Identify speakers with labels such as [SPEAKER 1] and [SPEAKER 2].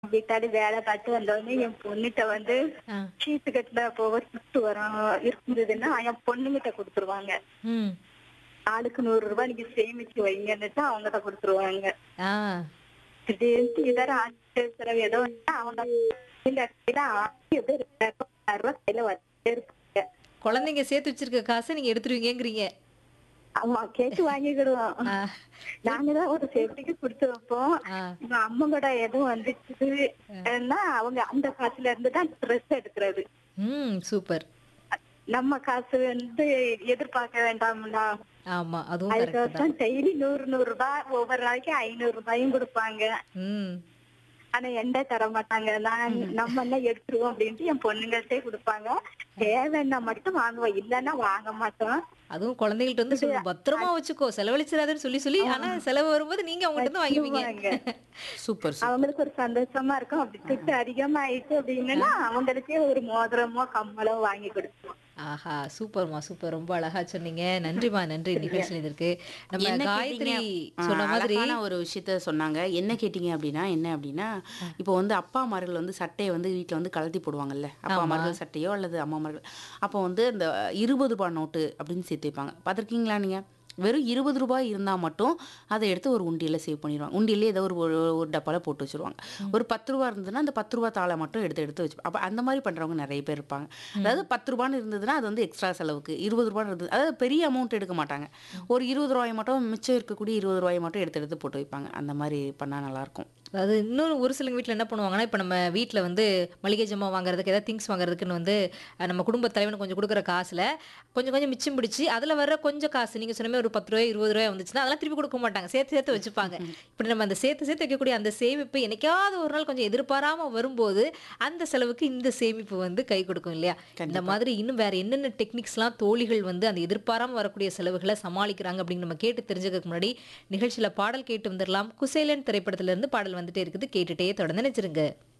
[SPEAKER 1] வீட்டாடி வேலை பார்த்து வந்தோடனே என் பொண்ணுகிட்ட வந்து
[SPEAKER 2] ஆ.
[SPEAKER 1] சீட்டு கட்டில போக சுட்டு வரும் இருந்ததுன்னா என் பொண்ணுகிட்ட கொடுத்துருவாங்க
[SPEAKER 2] ம்
[SPEAKER 1] ஆளுக்கு நூறு ரூபாய் நீங்க சேமிச்சு வைங்கன்னுட்டு அவங்ககிட்ட கொடுத்துருவாங்க
[SPEAKER 2] ஆ
[SPEAKER 1] திடீர்னு இதர ஆசிரியர் செலவு ஏதோ வந்தா அவங்க இந்த கையில ஆயிரம் ஏதோ ரெண்டாயிரம் மூவாயிரம் ரூபாய் கையில வச்சுட்டே இருப்பாங்க
[SPEAKER 2] குழந்தைங்க சேர்த்து வச்சிருக்க காசை நீங்க எடுத்துருவீங்கங்கிறீங்க
[SPEAKER 1] ஆமா கேட்டு வாங்கிக்கிடுவோம்
[SPEAKER 2] ஆ.
[SPEAKER 1] நாங்க தான் ஒரு சேஃப்டிக்கு கொடுத்து வைப்போம்
[SPEAKER 2] ஆ.
[SPEAKER 1] இப்ப அம்மா கூட எதுவும் வந்துச்சுன்னா அவங்க அந்த காசுல இருந்து தான் ட்ரெஸ் எடுக்கிறது
[SPEAKER 2] ம் சூப்பர்
[SPEAKER 1] நம்ம காசு வந்து எதிர்பார்க்க வேண்டாம்ல
[SPEAKER 2] ஆமா அதுவும் கரெக்ட் தான்
[SPEAKER 1] அதுக்கப்புறம் டெய்லி நூறு நூறு ரூபாய் ஒவ்வொரு நாளைக்கு ஐநூறு ரூபாயும் கொடுப்பாங்க
[SPEAKER 2] ம்
[SPEAKER 1] ஆனா எந்த தர மாட்டாங்க நான் நம்ம என்ன எடுத்துருவோம் அப்படின்ட்டு என் பொண்ணுங்கள்ட்டே கொடுப்பாங்க தேவைன்னா மட்டும் வாங்குவோம் இல்லைன்னா வாங்க மாட்டோம்
[SPEAKER 2] அதுவும் குழந்தைகள்ட்ட வந்து சொல்லு பத்திரமா வச்சுக்கோ செலவழிச்சிடாதன்னு சொல்லி சொல்லி ஆனா செலவு வரும்போது நீங்க அவங்ககிட்ட இருந்து வாங்கிப்பீங்க
[SPEAKER 1] வாங்க.
[SPEAKER 3] சூப்பர் சூப்பர்
[SPEAKER 1] அவங்களுக்கு ஒரு சந்தோஷமா இருக்கும் அப்படி துட்டு அதிகமாயிட்டு அப்படின்னா அவங்களுக்கே ஒரு மோதிரமோ கம்மலோ வாங்கி கொடுப்போம்
[SPEAKER 2] ஆஹா சூப்பர்மா சூப்பர் ரொம்ப அழகா சொன்னீங்க நன்றிமா நன்றி நிகழ்ச்சி இதற்கு நம்ம
[SPEAKER 3] என்ன
[SPEAKER 2] காயத்ரி
[SPEAKER 3] கேட்டீங்க? ஆ,
[SPEAKER 2] சொன்ன மாதிரி
[SPEAKER 3] அழகான ஒரு விஷயத்த சொன்னாங்க என்ன கேட்டீங்க அப்படின்னா என்ன அப்படின்னா இப்போ வந்து அப்பா அம்மார்கள் வந்து சட்டையை வந்து வீட்டில் வந்து கழட்டி போடுவாங்கல்ல அப்பா அம்மார்கள் சட்டையோ அல்லது அம்மா அம்மார்கள் அப்போ வந்து இந்த இருபது ரூபாய் நோட்டு அப்படின்னு சேர்த்து வைப்பாங்க பார்த்துருக்கீங்களா நீங்கள் வெறும் இருபது ரூபாய் இருந்தால் மட்டும் அதை எடுத்து ஒரு உண்டியில் சேவ் பண்ணிடுவாங்க உண்டியிலே ஏதோ ஒரு ஒரு ஒரு டப்பாவில் போட்டு வச்சுருவாங்க ஒரு பத்து ரூபா இருந்ததுன்னா அந்த பத்து ரூபா தாளை மட்டும் எடுத்து எடுத்து வச்சு அப்போ அந்த மாதிரி பண்ணுறவங்க நிறைய பேர் இருப்பாங்க அதாவது பத்து ரூபான்னு இருந்ததுன்னா அது வந்து எக்ஸ்ட்ரா செலவுக்கு இருபது ரூபான்னு இருந்தது அதாவது பெரிய அமௌண்ட் எடுக்க மாட்டாங்க ஒரு இருபது ரூபாய் மட்டும் மிச்சம் இருக்கக்கூடிய இருபது ரூபாய் மட்டும் எடுத்து எடுத்து போட்டு வைப்பாங்க அந்த மாதிரி பண்ணால் நல்லாயிருக்கும்
[SPEAKER 2] அதாவது இன்னொரு ஒரு சிலங்க வீட்டில் என்ன பண்ணுவாங்கன்னா இப்போ நம்ம வீட்டில் வந்து மளிகை ஜாமான் வாங்குறதுக்கு ஏதாவது திங்ஸ் வாங்குறதுக்குன்னு வந்து அஹ், நம்ம குடும்ப தலைவனுக்கு கொஞ்சம் கொடுக்குற காசில் கொஞ்சம் கொஞ்சம் மிச்சம் பிடிச்சி அதில் வர கொஞ்சம் காசு நீங்கள் சொன்ன மாதிரி ஒரு பத்து ரூபாய் இருபது ரூபாய் வந்துச்சுன்னா அதெல்லாம் திருப்பி கொடுக்க மாட்டாங்க சேர்த்து சேர்த்து வச்சுப்பாங்க இப்படி நம்ம அந்த சேர்த்து சேர்த்து வைக்கக்கூடிய அந்த சேமிப்பு என்னைக்காவது ஒரு நாள் கொஞ்சம் எதிர்பாராமல் வரும்போது அந்த செலவுக்கு இந்த சேமிப்பு வந்து கை கொடுக்கும் இல்லையா இந்த மாதிரி இன்னும் வேற என்னென்ன டெக்னிக்ஸ்லாம் தோழிகள் வந்து அந்த எதிர்பாராம வரக்கூடிய செலவுகளை சமாளிக்கிறாங்க அப்படின்னு நம்ம கேட்டு தெரிஞ்சுக்கிறதுக்கு முன்னாடி நிகழ்ச்சியில பாடல் கேட்டு வந்துடலாம் குசேலன் திரைப்படத்துல இருந்து பாடல் வந்துட்டே இருக்குது கேட்டுட்டே தொடர்ந்து நினைச்சிருங்க